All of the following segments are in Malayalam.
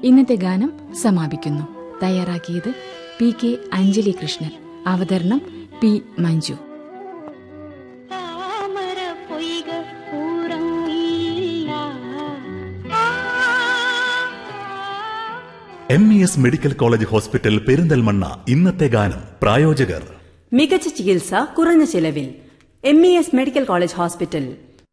ഇന്നത്തെ ഗാനം സമാപിക്കുന്നു തയ്യാറാക്കിയത് പി കെ അഞ്ജലി കൃഷ്ണൻ അവതരണം പി മഞ്ജു താമര പൊയ്ക ഉറങ്ങിയില്ല M E S medical college hospital Perinthalmanna ഇന്നത്തെ ഗാനം പ്രായോജകർ മികച്ച ചികിത്സ കുറഞ്ഞ ചിലവിൽ M E S medical college hospital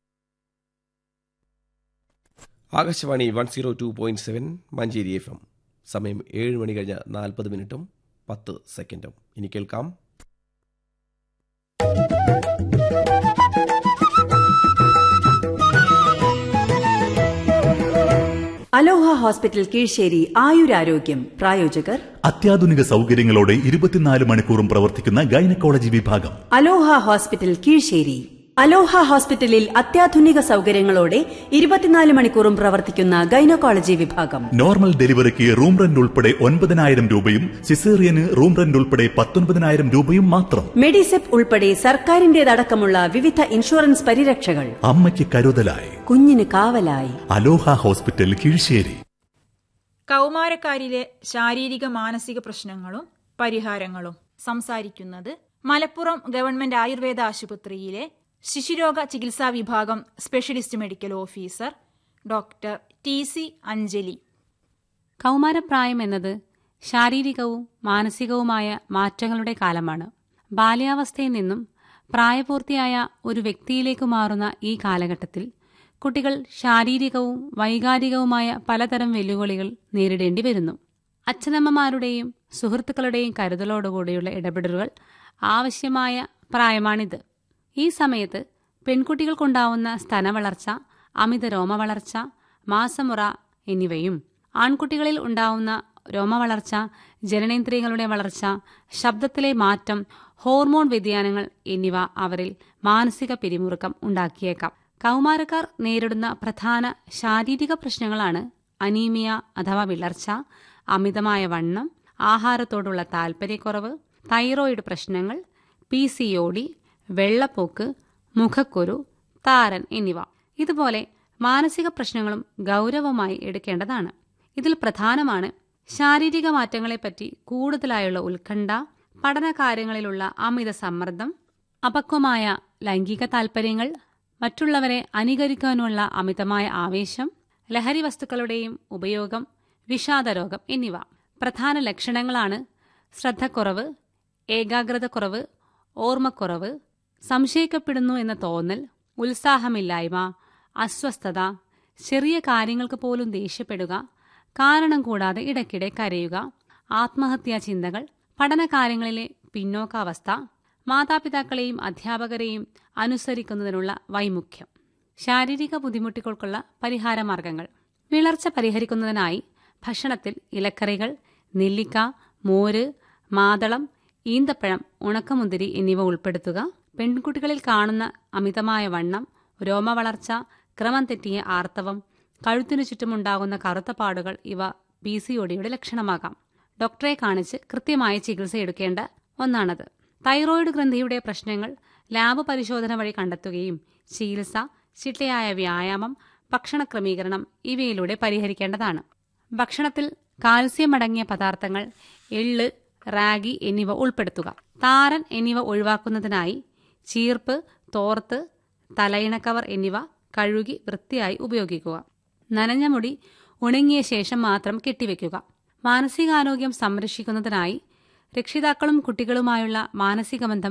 Akashvani one zero two point seven Manjeri F M സമയം ഏഴ് മണി കഴിഞ്ഞ നാൽപ്പത് മിനിറ്റും പത്ത് സെക്കൻഡും ഇനി കേൾക്കാം അലോഹ ഹോസ്പിറ്റൽ കീഴ്ശ്ശേരി ആയുരാരോഗ്യം പ്രായോജകർ അത്യാധുനിക സൗകര്യങ്ങളോടെ ഇരുപത്തിനാല് മണിക്കൂറും പ്രവർത്തിക്കുന്ന ഗൈനക്കോളജി വിഭാഗം അലോഹ ഹോസ്പിറ്റൽ കീഴ്ശ്ശേരി അലോഹ ഹോസ്പിറ്റലിൽ അത്യാധുനിക സൗകര്യങ്ങളോടെ ഇരുപത്തിനാല് മണിക്കൂറും പ്രവർത്തിക്കുന്ന ഗൈനക്കോളജി വിഭാഗം നോർമൽ ഡെലിവറിക്ക് റൂം റെന്റ് ഉൾപ്പെടെ ഒൻപതിനായിരം രൂപയും സിസേറിയന് റൂം റെന്റ് ഉൾപ്പെടെ പത്തൊൻപതിനായിരം രൂപയും മാത്രം മെഡിസെപ്പ് ഉൾപ്പെടെ സർക്കാരിന്റേതടക്കമുള്ള വിവിധ ഇൻഷുറൻസ് പരിരക്ഷകൾ അമ്മയ്ക്ക് കരുതലായി കുഞ്ഞിന് കാവലായി അലോഹ ഹോസ്പിറ്റൽ കീഴ്ശ്ശേരി കൗമാരക്കാരിലെ ശാരീരിക മാനസിക പ്രശ്നങ്ങളും പരിഹാരങ്ങളും സംസാരിക്കുന്നത് മലപ്പുറം ഗവൺമെന്റ് ആയുർവേദ ആശുപത്രിയിലെ ശിശുരോഗ ചികിത്സാ വിഭാഗം specialist medical officer doctor T C Anjali കൗമാരപ്രായം എന്നത് ശാരീരികവും മാനസികവുമായ മാറ്റങ്ങളുടെ കാലമാണ് ബാല്യാവസ്ഥയിൽ നിന്നും പ്രായപൂർത്തിയായ ഒരു വ്യക്തിയിലേക്ക് മാറുന്ന ഈ കാലഘട്ടത്തിൽ കുട്ടികൾ ശാരീരികവും വൈകാരികവുമായ പലതരം വെല്ലുവിളികൾ നേരിടേണ്ടി വരുന്നു അച്ഛനമ്മമാരുടെയും സുഹൃത്തുക്കളുടെയും കരുതലോടുകൂടിയുള്ള ഇടപെടലുകൾ ആവശ്യമായ പ്രായമാണിത് ഈ സമയത്ത് പെൺകുട്ടികൾക്കുണ്ടാവുന്ന സ്തനവളർച്ച അമിത രോമവളർച്ച മാസമുറ എന്നിവയും ആൺകുട്ടികളിൽ ഉണ്ടാവുന്ന രോമവളർച്ച ജനനേന്ദ്രിയങ്ങളുടെ വളർച്ച ശബ്ദത്തിലെ മാറ്റം ഹോർമോൺ വ്യതിയാനങ്ങൾ എന്നിവ അവരിൽ മാനസിക പിരിമുറുക്കം ഉണ്ടാക്കിയേക്കാം കൗമാരക്കാർ നേരിടുന്ന പ്രധാന ശാരീരിക പ്രശ്നങ്ങളാണ് അനീമിയ അഥവാ വിളർച്ച അമിതമായ വണ്ണം ആഹാരത്തോടുള്ള താൽപ്പര്യക്കുറവ് തൈറോയിഡ് പ്രശ്നങ്ങൾ പി സി ഒ ഡി വെള്ളപ്പോക്ക് മുഖക്കുരു താരൻ എന്നിവ ഇതുപോലെ മാനസിക പ്രശ്നങ്ങളും ഗൗരവമായി എടുക്കേണ്ടതാണ് ഇതിൽ പ്രധാനമാണ് ശാരീരിക മാറ്റങ്ങളെപ്പറ്റി കൂടുതലായുള്ള ഉത്കണ്ഠ പഠന കാര്യങ്ങളിലുള്ള അമിത സമ്മർദ്ദം അപക്വമായ ലൈംഗിക താൽപ്പര്യങ്ങൾ മറ്റുള്ളവരെ അനുകരിക്കാനുള്ള അമിതമായ ആവേശം ലഹരി വസ്തുക്കളുടെയും ഉപയോഗം വിഷാദരോഗം എന്നിവ പ്രധാന ലക്ഷണങ്ങളാണ് ശ്രദ്ധക്കുറവ് ഏകാഗ്രതക്കുറവ് ഓർമ്മക്കുറവ് സംശയിക്കപ്പെടുന്നു എന്ന തോന്നൽ ഉത്സാഹമില്ലായ്മ അസ്വസ്ഥത ചെറിയ കാര്യങ്ങൾക്ക് പോലും ദേഷ്യപ്പെടുക കാരണം കൂടാതെ ഇടയ്ക്കിടെ കരയുക ആത്മഹത്യാ ചിന്തകൾ പഠനകാര്യങ്ങളിലെ പിന്നോക്കാവസ്ഥ മാതാപിതാക്കളെയും അധ്യാപകരെയും അനുസരിക്കുന്നതിനുള്ള വൈമുഖ്യം ശാരീരിക ബുദ്ധിമുട്ടുകൾക്കുള്ള പരിഹാരമാർഗങ്ങൾ വിളർച്ച പരിഹരിക്കുന്നതിനായി ഭക്ഷണത്തിൽ ഇലക്കറികൾ നെല്ലിക്ക മോര് മാതളം ഈന്തപ്പഴം ഉണക്കമുന്തിരി എന്നിവ ഉൾപ്പെടുത്തുക പെൺകുട്ടികളിൽ കാണുന്ന അമിതമായ വണ്ണം രോമവളർച്ച ക്രമം തെറ്റിയ ആർത്തവം കഴുത്തിനു ചുറ്റുമുണ്ടാകുന്ന കറുത്ത പാടുകൾ ഇവ പി സി ഒടിയുടെ ലക്ഷണമാകാം ഡോക്ടറെ കാണിച്ച് കൃത്യമായ ചികിത്സ എടുക്കേണ്ട ഒന്നാണത് തൈറോയിഡ് ഗ്രന്ഥിയുടെ പ്രശ്നങ്ങൾ ലാബ് പരിശോധന വഴി കണ്ടെത്തുകയും ചികിത്സ ചിട്ടയായ വ്യായാമം ഭക്ഷണ ക്രമീകരണം ഇവയിലൂടെ പരിഹരിക്കേണ്ടതാണ് ഭക്ഷണത്തിൽ കാൽസ്യം അടങ്ങിയ പദാർത്ഥങ്ങൾ എള്ള് റാഗി എന്നിവ ഉൾപ്പെടുത്തുക താരൻ എന്നിവ ഒഴിവാക്കുന്നതിനായി ചീർപ്പ് തോർത്ത് തലയിണക്കവർ എന്നിവ കഴുകി വൃത്തിയായി ഉപയോഗിക്കുക നനഞ്ഞ മുടി ഉണങ്ങിയ ശേഷം മാത്രം കെട്ടിവെക്കുക മാനസികാരോഗ്യം സംരക്ഷിക്കുന്നതിനായി രക്ഷിതാക്കളും കുട്ടികളുമായുള്ള മാനസിക ബന്ധം